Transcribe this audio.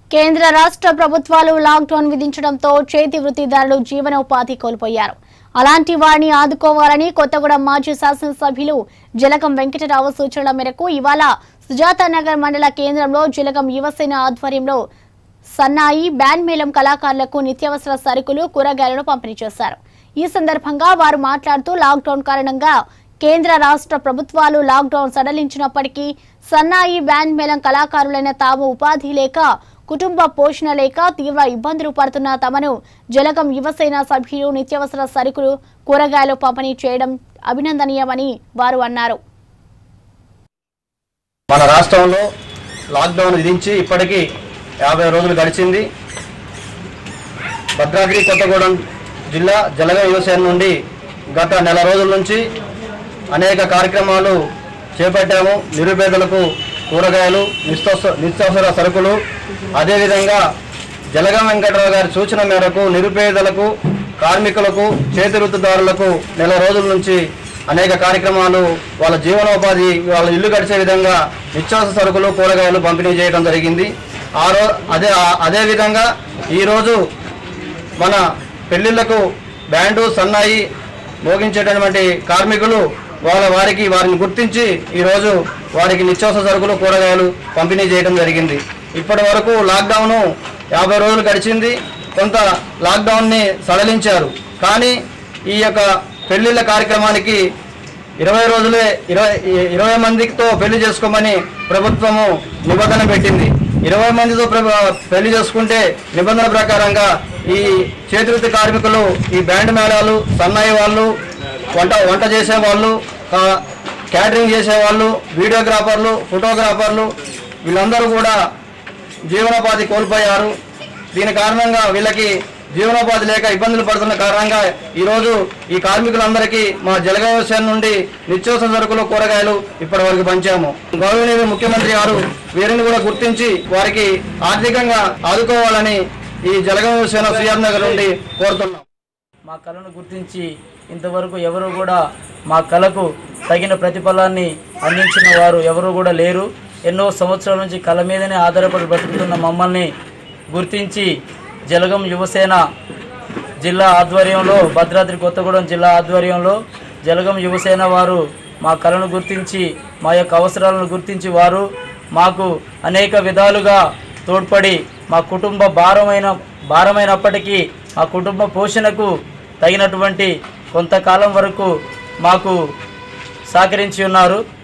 కేంద్ర రాష్ట్ర ప్రభుత్వాలు లాక్డౌన్ విధించడంతో చేతి వృత్తిదారులు జీవనోపాధి కోల్పోయారు అలాంటి వారిని ఆదుకోవాలని కొత్తగూడెం మాజీ శాసనసభ్యులు జలగం వెంకటరావు సూచనల మేరకు ఇవాళ సుజాతానగర్ మండల కేంద్రంలో జలగం యువసేన ఆధ్వర్యంలో సన్నాయి బ్యాండ్ మేళం కళాకారులకు నిత్యావసర సరుకులు కూరగాయలను పంపిణీ చేశారు ఈ సందర్భంగా వారు మాట్లాడుతూ లాక్డౌన్ కారణంగా కేంద్ర రాష్ట్ర ప్రభుత్వాలు లాక్డౌన్ సడలించినప్పటికీ సన్నాయి బ్యాండ్ మేళం కళాకారులైన తాము ఉపాధి లేక కుటుంబ పోషణ లేక తీవ్ర ఇబ్బందులు పడుతున్న తమను జలగం యువసేన సభ్యులు నిత్యావసర సరుకులు కూరగాయలు పంపిణీ చేయడం అభినందనీయమని వారు అన్నారు మన రాష్ట్రంలో లాక్డౌన్ విధించి ఇప్పటికీ యాభై రోజులు గడిచింది భద్రాద్రి కొత్తగూడెం జిల్లా జలగ యువసేన నుండి గత నెల రోజుల నుంచి అనేక కార్యక్రమాలు చేపట్టాము నిరుపేదలకు కూరగాయలు నిత్యావసర నిత్యావసర సరుకులు అదేవిధంగా జలగం వెంకటరావు గారి సూచన మేరకు నిరుపేదలకు కార్మికులకు చేతి వృత్తిదారులకు నెల రోజుల నుంచి అనేక కార్యక్రమాలు వాళ్ళ జీవనోపాధి వాళ్ళ ఇల్లు గడిచే విధంగా నిత్యావసర సరుకులు కూరగాయలు పంపిణీ చేయడం జరిగింది ఆ రో అదే అదే విధంగా ఈరోజు మన పెళ్లిళ్లకు బ్యాండు సన్నాయి మోగించేటటువంటి కార్మికులు వాళ్ళ వారికి వారిని గుర్తించి ఈరోజు వారికి నిత్యావసర సరుకులు కూరగాయలు పంపిణీ చేయడం జరిగింది ఇప్పటి వరకు లాక్డౌన్ యాభై రోజులు గడిచింది కొంత లాక్డౌన్ని సడలించారు కానీ ఈ యొక్క పెళ్లిళ్ళ కార్యక్రమానికి ఇరవై రోజులే ఇరవై ఇరవై మందితో పెళ్లి చేసుకోమని ప్రభుత్వము నిబంధన పెట్టింది ఇరవై మందితో ప్రభు- పెళ్లి చేసుకుంటే నిబంధన ప్రకారంగా ఈ చేతివృత్తి కార్మికులు ఈ బ్యాండ్ మేళాలు సన్నాయి వాళ్ళు వంట వంట చేసేవాళ్ళు ఆ, క్యాటరింగ్ చేసేవాళ్ళు వీడియోగ్రాఫర్లు ఫోటోగ్రాఫర్లు వీళ్ళందరూ కూడా జీవనోపాధి కోల్పోయారు దీని కారణంగా వీళ్ళకి జీవనోపాధి లేక ఇబ్బందులు పడుతున్న కారణంగా ఈరోజు ఈ కార్మికులందరికీ మా జలగ వ్యవసాయం నుండి నిత్యావసర సరుకులు కూరగాయలు ఇప్పటి వరకు పంచాము గౌరవనీయ ముఖ్యమంత్రి గారు వీరిని కూడా గుర్తించి వారికి ఆర్థికంగా ఆదుకోవాలని ఈ జలగ వ్యవసాయం సిఆర్ నగర్ నుండి కోరుతున్నాం మా కళను గుర్తించి ఇంతవరకు ఎవరు కూడా మా కళకు తగిన ప్రతిఫలాన్ని అందించిన వారు ఎవరు కూడా లేరు ఎన్నో సంవత్సరాల నుంచి కళ మీదనే ఆధారపడి బ్రతుకుతున్న మమ్మల్ని గుర్తించి జలగం యువసేన జిల్లా ఆధ్వర్యంలో భద్రాద్రి కొత్తగూడెం జిల్లా ఆధ్వర్యంలో జలగం యువసేన వారు మా కళను గుర్తించి మా యొక్క అవసరాలను గుర్తించి వారు మాకు అనేక విధాలుగా తోడ్పడి మా కుటుంబ భారమైన భారమైనప్పటికీ మా కుటుంబ పోషణకు తగినటువంటి కొంతకాలం వరకు మాకు సహకరించి ఉన్నారు